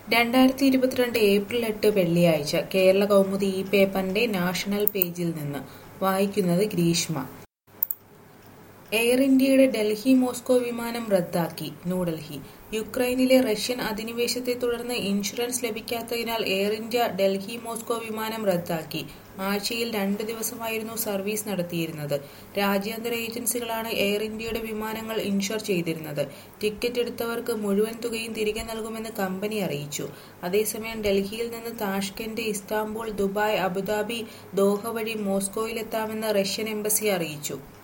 രണ്ടായിരത്തി ഇരുപത്തിരണ്ട് ഏപ്രിൽ എട്ട് വെള്ളിയാഴ്ച കേരള കൗമുദി ഈ പേപ്പറിന്റെ നാഷണൽ പേജിൽ നിന്ന് വായിക്കുന്നത് ഗ്രീഷ്മ എയർ ഇന്ത്യയുടെ ഡൽഹി മോസ്കോ വിമാനം റദ്ദാക്കി ന്യൂഡൽഹി യുക്രൈനിലെ റഷ്യൻ അധിനിവേശത്തെ തുടർന്ന് ഇൻഷുറൻസ് ലഭിക്കാത്തതിനാൽ എയർ ഇന്ത്യ ഡൽഹി മോസ്കോ വിമാനം റദ്ദാക്കി ആഴ്ചയിൽ രണ്ടു ദിവസമായിരുന്നു സർവീസ് നടത്തിയിരുന്നത് രാജ്യാന്തര ഏജൻസികളാണ് എയർ ഇന്ത്യയുടെ വിമാനങ്ങൾ ഇൻഷുർ ചെയ്തിരുന്നത് ടിക്കറ്റ് എടുത്തവർക്ക് മുഴുവൻ തുകയും തിരികെ നൽകുമെന്ന് കമ്പനി അറിയിച്ചു അതേസമയം ഡൽഹിയിൽ നിന്ന് Tashkent Istanbul Dubai Abu Dhabi Doha വഴി മോസ്കോയിലെത്താമെന്ന് റഷ്യൻ എംബസി അറിയിച്ചു